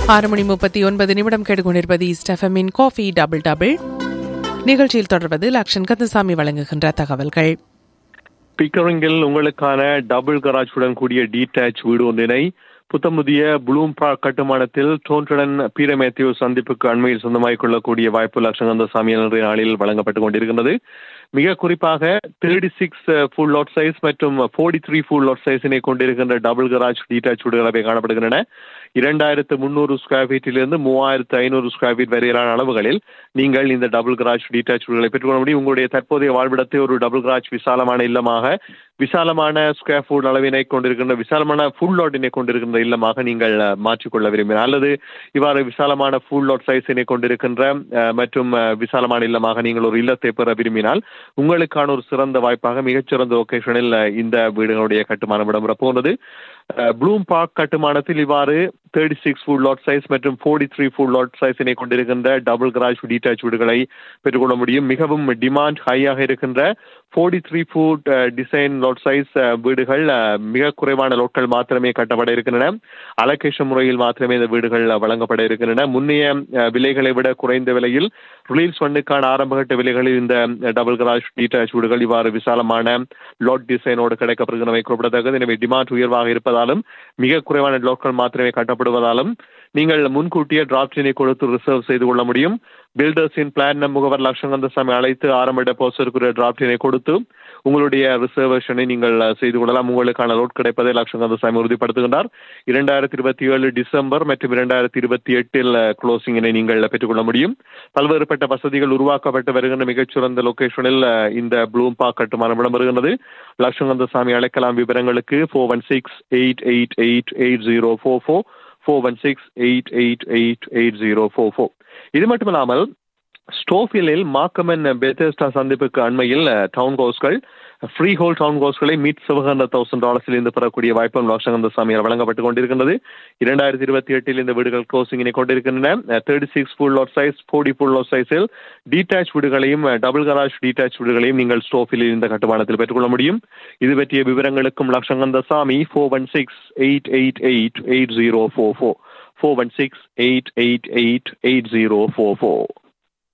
ஆறு மணி முப்பத்தி ஒன்பது நிமிடம் கேட்டுக்கொண்டிருப்பது ஸ்டெஃபமின் காஃபி டபுள் டபுள் நிகழ்ச்சியில் தொடர்வது லக்ஷன் கந்தசாமி வழங்குகின்ற தகவல்கள் பிக்கரிங்கில் உங்களுக்கான டபுள் கராஜுடன் கூடிய டீடாச் வீடு ஒன்றினை புத்தமுதிய ப்ளூம் பார்க் கட்டுமானத்தில் டோன்டன் பீர மேத்யூ சந்திப்புக்கு அண்மையில் சொந்தமாகிக் கொள்ளக்கூடிய வாய்ப்பு லட்சங்கந்தசாமி இன்றைய நாளில் வழங்கப்பட்டுக் கொண்டிருக்கின்றது மிக குறிப்பாக thirty six foot lot size மற்றும் ஃபோர்ட்டி த்ரீ ஃபுல் லாட் சைஸினை கொண்டிருக்கின்ற டபுள் கராஜ் டீடாச் வீடுகள் அவை காணப்படுகின்றன இரண்டாயிரத்து முந்நூறு ஸ்கொயர் ஃபீட்டிலிருந்து மூவாயிரத்து ஐநூறு ஸ்கொயர் ஃபீட் வரையிலான அளவுகளில் நீங்கள் இந்த டபுள் கராஜ் டீடாச் வீடுகளை பெற்றுக்கொள்ள முடியும் உங்களுடைய தற்போதைய வாழ்விடத்தை ஒரு டபுள் கராஜ் விசாலமான இல்லமாக விசாலமான ஸ்கொயர் ஃபுட் அளவினை கொண்டிருக்கின்ற விசாலமான ஃபுல் லாட்டினை கொண்டிருக்கின்ற இல்லமாக நீங்கள் மாற்றிக்கொள்ள விரும்பினால் அல்லது இவ்வாறு விசாலமான ஃபுல் லாட் சைஸினை கொண்டிருக்கின்ற மற்றும் விசாலமான இல்லமாக நீங்கள் ஒரு இல்லத்தை பெற விரும்பினால் உங்களுக்கான ஒரு சிறந்த வாய்ப்பாக மிகச்சிறந்த லொகேஷனில் இந்த வீடுகளுடைய கட்டுமானம் இடம்பெற போனது ப்ளூம் பார்க் கட்டுமானத்தில் இவ்வாறு thirty six foot lot size மற்றும் ஃபோர்ட்டி த்ரீ ஃபுட் லாட் சைஸினை கொண்டிருக்கின்ற டபுள் கராஜ் டீடாச் வீடுகளை பெற்றுக்கொள்ள முடியும் மிகவும் டிமாண்ட் ஹையாக இருக்கின்ற forty three foot design lot size வீடுகள் மிக குறைவான லோட்கள் மாத்திரமே கட்டப்பட இருக்கின்றன அலோகேஷன் முறையில் மாத்திரமே இந்த வீடுகள் வழங்கப்பட இருக்கின்றன முன்னைய விலைகளை விட குறைந்த விலையில் ரிலீஸ் ஒன்றுக்கான ஆரம்பகட்ட விலைகளில் இந்த டபுள் கராஜ் டீடாச் வீடுகள் இவ்வாறு விசாலமான லாட் டிசைனோடு கிடைக்கப்படுகின்றவை குறிப்பிடத்தக்கது எனவே டிமாண்ட் உயர்வாக இருப்பதாலும் மிக குறைவான லோட்கள் மாத்திரமே கட்டப்படுவதாலும் நீங்கள் முன்கூட்டியே டிராப்டினை கொடுத்து ரிசர்வ் செய்து கொள்ள முடியும் பில்டர்ஸின் பிளான் முகவர் லட்சங்கந்தசாமி அழைத்து ஆரம்ப டெபாசிட்க்குரிய டிராப்டினை கொடுத்து உங்களுடைய ரிசர்வேஷனை நீங்கள் செய்து கொள்ளலாம் உங்களுக்கான லோட் கிடைப்பதை லட்சங்கந்தசாமி உறுதிப்படுத்துகின்றார் இரண்டாயிரத்தி இருபத்தி ஏழு டிசம்பர் மற்றும் இரண்டாயிரத்தி இருபத்தி எட்டில் க்ளோசிங்கினை நீங்கள் பெற்றுக்கொள்ள முடியும் பல்வேறுபட்ட வசதிகள் உருவாக்கப்பட்டு வருகின்ற மிகச்சிறந்த லொகேஷனில் இந்த ப்ளூம் பார்க் கட்டுமானம் இடம்பெறுகின்றது லட்சங்கந்தசாமி அழைக்கலாம் விவரங்களுக்கு four one six eight eight eight eight zero four four four one six eight eight eight eight zero four four இது மட்டுமில்லாமல் ஸ்டோஃபிலில் மாக்கமன் பெத்தேஸ்டா சந்திப்புக்கு அண்மையில் டவுன் ஹவுஸ்கள் ஃப்ரீ ஹோல் டவுன் ஹவுஸ்களை மீட் செவன் ஹண்ட்ரட் தௌசண்ட் டாலர்ஸில் இருந்து பெறக்கூடிய வாய்ப்பும் லட்சகந்த சாமியால் வழங்கப்பட்டுக் கொண்டிருக்கின்றது இரண்டாயிரத்தி இருபத்தி எட்டில் இந்த வீடுகள் க்ளோசிங்கினை கொண்டிருக்கின்றன thirty six foot lot size forty foot lot சைஸில் டீடாச் வீடுகளையும் டபுள் கராஜ் டீடாச் வீடுகளையும் நீங்கள் ஸ்டோஃபிலில் இந்த கட்டுமானத்தில் பெற்றுக்கொள்ள முடியும் இது பற்றிய விவரங்களுக்கும் லட்சங்கந்த சாமி four one six eight eight eight eight zero four four four one six eight eight eight eight zero four four